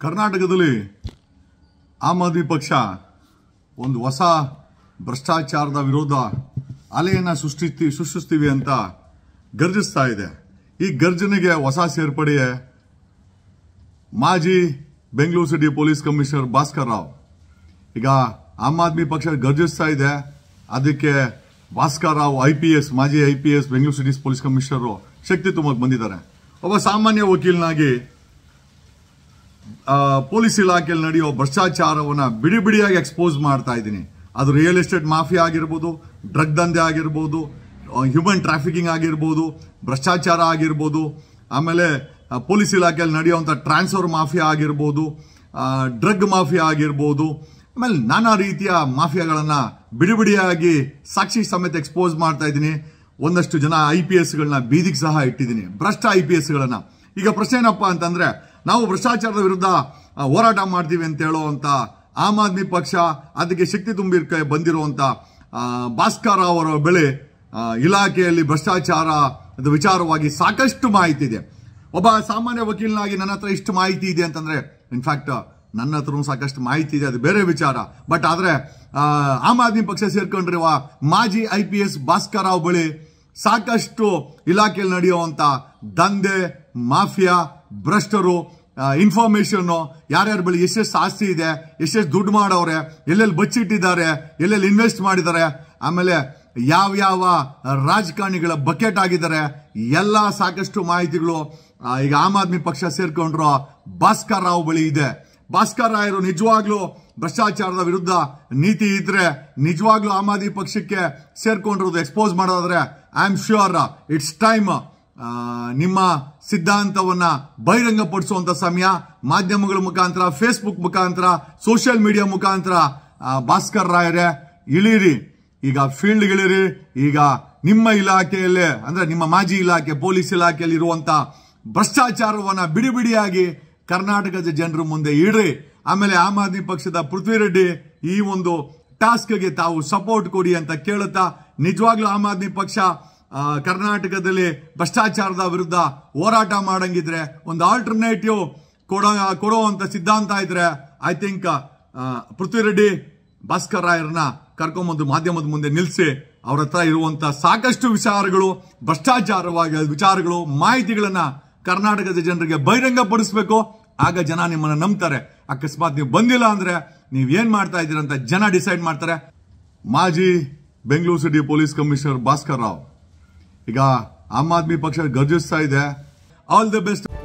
ಕರ್ನಾಟಕದಲ್ಲಿ ಆಮ್ ಆದ್ಮಿ ಪಕ್ಷ ಒಂದು ಹೊಸ ಭ್ರಷ್ಟಾಚಾರದ ವಿರೋಧ ಅಲೆಯನ್ನ ಸೃಷ್ಟಿ ಸೃಷ್ಟಿಸ್ತೀವಿ ಅಂತ ಗರ್ಜಿಸ್ತಾ ಇದೆ ಈ ಗರ್ಜನೆಗೆ ಹೊಸ ಸೇರ್ಪಡೆ ಮಾಜಿ Bengaluru city police commissioner Bhaskar Rao ಈಗ ಆಮ್ ಆದ್ಮಿ ಪಕ್ಷ ಗರ್ಜಿಸ್ತಾ ಇದೆ ಅದಕ್ಕೆ Bhaskar Rao I P S ಮಾಜಿ I P S Bengaluru city police commissioner ಶಕ್ತಿ ತುಂಬಕ್ ಬಂದಿದ್ದಾರೆ ಒಬ್ಬ ಸಾಮಾನ್ಯ ವಕೀಲನಾಗಿ ಆ, ಪೊಲೀಸ್ ಇಲಾಖೆಯಲ್ಲಿ ನಡೆಯೋ ಭ್ರಷ್ಟಾಚಾರವನ್ನ ಬಿಡಿ ಬಿಡಿಯಾಗಿ ಎಕ್ಸ್ಪೋಸ್ ಮಾಡ್ತಾ ಇದ್ದೀನಿ ಅದು ರಿಯಲ್ ಎಸ್ಟೇಟ್ ಮಾಫಿಯಾ ಆಗಿರ್ಬೋದು ಡ್ರಗ್ ದಂಧೆ ಆಗಿರ್ಬೋದು ಹ್ಯೂಮನ್ ಟ್ರಾಫಿಕಿಂಗ್ ಆಗಿರ್ಬೋದು ಭ್ರಷ್ಟಾಚಾರ ಆಗಿರ್ಬೋದು ಆಮೇಲೆ ಆ, ಪೊಲೀಸ್ ಇಲಾಖೆಯಲ್ಲಿ ನಡೆಯುವಂತ ಟ್ರಾನ್ಸ್ಫರ್ ಮಾಫಿಯಾ ಆಗಿರ್ಬೋದು ಡ್ರಗ್ ಮಾಫಿಯಾ ಆಗಿರ್ಬೋದು ಆಮೇಲೆ ನಾನಾ ರೀತಿಯ ಮಾಫಿಯಾಗಳನ್ನ ಬಿಡಿ ಬಿಡಿಯಾಗಿ ಸಾಕ್ಷಿ ಸಮೇತ ಎಕ್ಸ್ಪೋಸ್ ಮಾಡ್ತಾ ಇದ್ದೀನಿ ಒಂದಷ್ಟು ಜನ ಐ ಪಿ ಎಸ್ಗಳನ್ನ ಬೀದಿಗೆ ಸಹ ಇಟ್ಟಿದ್ದೀನಿ ಭ್ರಷ್ಟ ಐ ಪಿ ಎಸ್ಗಳನ್ನ ಈಗ ಪ್ರಶ್ನೆ ಏನಪ್ಪಾ ಅಂತಂದ್ರೆ ನಾವು ಭ್ರಷ್ಟಾಚಾರದ ವಿರುದ್ಧ ಆ, ಹೋರಾಟ ಮಾಡ್ತೀವಿ ಅಂತ ಹೇಳುವಂತ ಆಮ್ ಆದ್ಮಿ ಪಕ್ಷ ಅದಕ್ಕೆ ಶಕ್ತಿ ತುಂಬಿರ್ಕ ಬಂದಿರುವಂತ ಆ, ಭಾಸ್ಕರ್ ರಾವ್ ಅವರ ಬೆಳೆ ಆ, ಇಲಾಖೆಯಲ್ಲಿ ಭ್ರಷ್ಟಾಚಾರ ಅದು ವಿಚಾರವಾಗಿ ಸಾಕಷ್ಟು ಮಾಹಿತಿ ಇದೆ ಒಬ್ಬ ಸಾಮಾನ್ಯ ವಕೀಲನಾಗಿ ನನ್ನ ಹತ್ರ ಇಷ್ಟು ಮಾಹಿತಿ ಇದೆ ಅಂತಂದ್ರೆ ಇನ್ಫ್ಯಾಕ್ಟ್ ನನ್ನ ಹತ್ರ ಸಾಕಷ್ಟು ಮಾಹಿತಿ ಇದೆ ಅದು ಬೇರೆ ವಿಚಾರ ಬಟ್ ಆದ್ರೆ ಆ, ಆಮ್ ಆದ್ಮಿ ಪಕ್ಷ ಸೇರ್ಕೊಂಡಿರುವ ಮಾಜಿ I P S Bhaskar Rao ಬಳಿ ಸಾಕಷ್ಟು ಇಲಾಖೆಯಲ್ಲಿ ನಡೆಯುವಂತ ದಂಧೆ ಮಾಫಿಯಾ ಭ್ರಷ್ಟರು ಇನ್ಫಾರ್ಮೇಶನ್ ಯಾರ್ಯಾರ ಬಳಿ ಎಷ್ಟೆಷ್ಟು ಆಸ್ತಿ ಇದೆ ಎಷ್ಟೆಷ್ಟು ದುಡ್ಡು ಮಾಡವ್ರೆ ಎಲ್ಲೆಲ್ಲಿ ಬಚ್ಚಿಟ್ಟಿದ್ದಾರೆ ಎಲ್ಲೆಲ್ಲಿ ಇನ್ವೆಸ್ಟ್ ಮಾಡಿದ್ದಾರೆ ಆಮೇಲೆ ಯಾವ ಯಾವ ರಾಜಕಾರಣಿಗಳ ಬಕೆಟ್ ಆಗಿದ್ದಾರೆ ಎಲ್ಲ ಸಾಕಷ್ಟು ಮಾಹಿತಿಗಳು ಆ, ಈಗ ಆಮ್ ಆದ್ಮಿ ಪಕ್ಷ ಸೇರ್ಕೊಂಡ್ರು ಭಾಸ್ಕರ್ ರಾವ್ ಬಳಿ ಇದೆ ಭಾಸ್ಕರ್ ರಾಯರು ನಿಜವಾಗ್ಲೂ ಭ್ರಷ್ಟಾಚಾರದ ವಿರುದ್ಧ ನೀತಿ ಇದ್ರೆ ನಿಜವಾಗ್ಲೂ ಆಮ್ ಆದ್ಮಿ ಪಕ್ಷಕ್ಕೆ ಸೇರ್ಕೊಂಡಿರೋದು ಎಕ್ಸ್ಪೋಸ್ ಮಾಡೋದಾದ್ರೆ I am sure it's time ನಿಮ್ಮ ಸಿದ್ಧಾಂತವನ್ನ ಬಹಿರಂಗಪಡಿಸುವಂತ ಸಮಯ ಮಾಧ್ಯಮಗಳ ಮುಖಾಂತರ ಫೇಸ್ಬುಕ್ ಮುಖಾಂತರ ಸೋಷಿಯಲ್ ಮೀಡಿಯಾ ಮುಖಾಂತರ ಆ, ಭಾಸ್ಕರ್ ರಾಯರೇ ಇಳೀರಿ ಈಗ ಫೀಲ್ಡ್ ಇಳಿರಿ ಈಗ ನಿಮ್ಮ ಇಲಾಖೆಯಲ್ಲೇ ಅಂದ್ರೆ ನಿಮ್ಮ ಮಾಜಿ ಇಲಾಖೆ ಪೊಲೀಸ್ ಇಲಾಖೆಯಲ್ಲಿ ಇರುವಂತ ಭ್ರಷ್ಟಾಚಾರವನ್ನ ಬಿಡಿ ಬಿಡಿಯಾಗಿ ಕರ್ನಾಟಕದ ಜನರ ಮುಂದೆ ಇಡ್ರಿ ಆಮೇಲೆ ಆಮ್ ಆದ್ಮಿ ಪಕ್ಷದ ಪೃಥ್ವಿರೆಡ್ಡಿ ಈ ಒಂದು ಟಾಸ್ಕ್ಗೆ ತಾವು ಸಪೋರ್ಟ್ ಕೊಡಿ ಅಂತ ಕೇಳುತ್ತಾ ನಿಜವಾಗ್ಲೂ ಆಮ್ ಆದ್ಮಿ ಪಕ್ಷ ಆ, ಕರ್ನಾಟಕದಲ್ಲಿ ಭ್ರಷ್ಟಾಚಾರದ ವಿರುದ್ಧ ಹೋರಾಟ ಮಾಡಂಗಿದ್ರೆ ಒಂದು ಆಲ್ಟರ್ನೇಟಿವ್ ಕೊಡೋ ಕೊಡುವಂತ ಸಿದ್ಧಾಂತ ಇದ್ರೆ ಐ ಥಿಂಕ್ ಪೃಥ್ವಿರೆಡ್ಡಿ ಭಾಸ್ಕರ್ ರಾಯರನ್ನ ಕರ್ಕೊಂಬಂದು ಮಾಧ್ಯಮದ ಮುಂದೆ ನಿಲ್ಲಿಸಿ ಅವ್ರ ಹತ್ರ ಇರುವಂತ ಸಾಕಷ್ಟು ವಿಚಾರಗಳು ಭ್ರಷ್ಟಾಚಾರವಾಗಿ ವಿಚಾರಗಳು ಮಾಹಿತಿಗಳನ್ನ ಕರ್ನಾಟಕದ ಜನರಿಗೆ ಬಹಿರಂಗಪಡಿಸಬೇಕು ಆಗ ಜನ ನಿಮ್ಮನ್ನ ನಂಬ್ತಾರೆ ಅಕಸ್ಮಾತ್ ನೀವು ಬಂದಿಲ್ಲ ಅಂದ್ರೆ ನೀವ್ ಏನ್ ಮಾಡ್ತಾ ಇದ್ದೀರಾ ಅಂತ ಜನ ಡಿಸೈಡ್ ಮಾಡ್ತಾರೆ ಮಾಜಿ Bengaluru city police commissioner Bhaskar Rao ಈಗ ಆಮ್ ಆದ್ಮಿ ಪಕ್ಷ ಗರ್ಜಿಸ್ತಾ ಇದೆ ಆಲ್ ದಿ ಬೆಸ್ಟ್